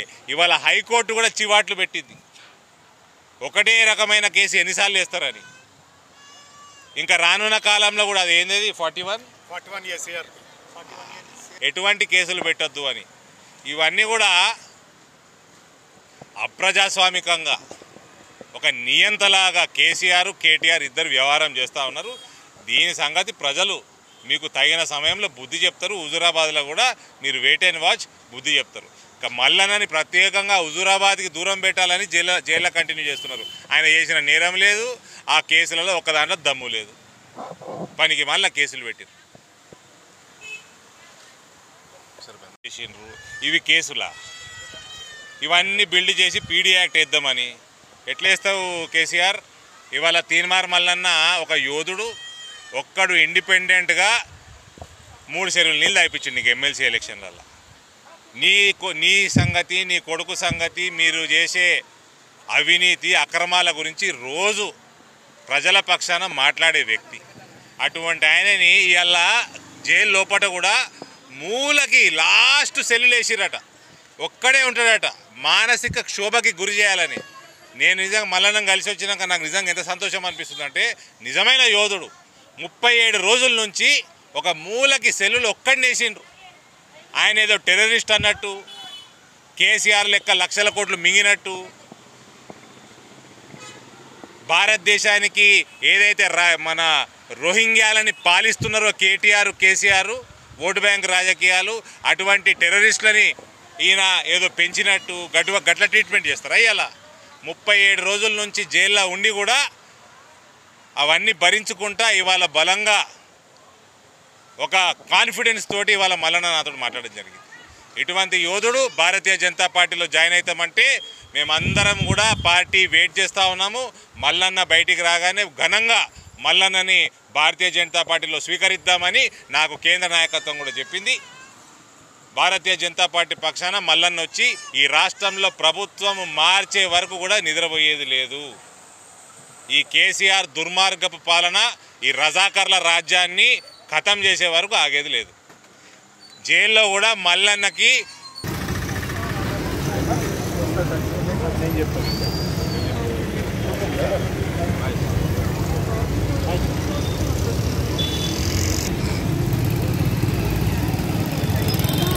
ఇవాళ హైకోర్టు కూడా చివాట్లు పెట్టింది ఒకటే రకమైన కేసు ఎన్నిసార్లు వేస్తారని ఇంకా రానున్న కాలంలో కూడా అది ఏంది forty one forty one years year ఎటువంటి కేసులు పెట్టొద్దు అని ఇవన్నీ కూడా అప్రజాస్వామికంగా ఒక నియంతలాగా కేసీఆర్ కేటీఆర్ ఇద్దరు వ్యవహారం చేస్తూ ఉన్నారు దీని సంగతి ప్రజలు మీకు తగిన సమయంలో బుద్ధి చెప్తారు హుజురాబాద్లో కూడా మీరు వెయిట్ అండ్ వాచ్ బుద్ధి చెప్తారు ఇక మల్లన్నని ప్రత్యేకంగా హుజురాబాద్కి దూరం పెట్టాలని జైల్లో జైల్లో కంటిన్యూ చేస్తున్నారు ఆయన చేసిన నేరం లేదు ఆ కేసులలో ఒక దాంట్లో దమ్ము లేదు పనికి మళ్ళీ కేసులు పెట్టారు చేసిండ్రు ఇవి కేసులా ఇవన్నీ బిల్డ్ చేసి పీడీ యాక్ట్ వేద్దామని ఎట్లేస్తావు కేసీఆర్ ఇవాళ తీన్మార్ మల్లన్న ఒక యోధుడు ఒక్కడు ఇండిపెండెంట్గా మూడు చెరువులు నీళ్ళు తాగిపించింది నీకు ఎమ్మెల్సీ ఎలక్షన్లలో నీ కొ- నీ సంగతి నీ కొడుకు సంగతి మీరు చేసే అవినీతి అక్రమాల గురించి రోజు ప్రజల పక్షాన మాట్లాడే వ్యక్తి అటువంటి ఆయనని ఇవాళ జైలు లోపల కూడా మూలకి లాస్ట్ సెల్లులు వేసిరట ఒక్కడే ఉంటాడట మానసిక క్షోభకి గురి చేయాలని నేను నిజంగా మల్లన్నం కలిసి వచ్చినాక నాకు నిజంగా ఎంత సంతోషం అనిపిస్తుంది అంటే నిజమైన యోధుడు ముప్పై ఏడు రోజుల నుంచి ఒక మూలకి సెల్లులు ఒక్కడిని వేసిండ్రు ఆయన ఏదో టెర్రరిస్ట్ అన్నట్టు కేసీఆర్ లెక్క లక్షల కోట్లు మింగినట్టు భారతదేశానికి ఏదైతే రా మన రోహింగ్యాలని పాలిస్తున్నారో కేటీఆర్ కేసీఆర్ ఓటు బ్యాంక్ రాజకీయాలు అటువంటి టెర్రరిస్టులని ఈయన ఏదో పెంచినట్టు గట్వ గట్ల ట్రీట్మెంట్ చేస్తారా ఇవాళ ముప్పై ఏడు రోజుల నుంచి జైల్లో ఉండి కూడా అవన్నీ భరించుకుంటా ఇవాళ బలంగా ఒక కాన్ఫిడెన్స్ తోటి ఇవాళ మల్లన్న నాతో మాట్లాడడం జరిగింది ఇటువంటి యోధుడు భారతీయ జనతా పార్టీలో జాయిన్ అవుతామంటే మేమందరం కూడా పార్టీ వెయిట్ చేస్తూ ఉన్నాము మల్లన్న బయటికి రాగానే ఘనంగా మల్లన్నని భారతీయ జనతా పార్టీలో స్వీకరిద్దామని నాకు కేంద్ర నాయకత్వం కూడా చెప్పింది భారతీయ జనతా పార్టీ పక్షాన మల్లన్న వచ్చి ఈ రాష్ట్రంలో ప్రభుత్వం మార్చే వరకు కూడా నిద్రపోయేది లేదు ఈ కేసీఆర్ దుర్మార్గపు పాలన ఈ రజాకర్ల రాజ్యాన్ని ఖతం చేసే వరకు ఆగేది లేదు జైల్లో కూడా మల్లన్నకి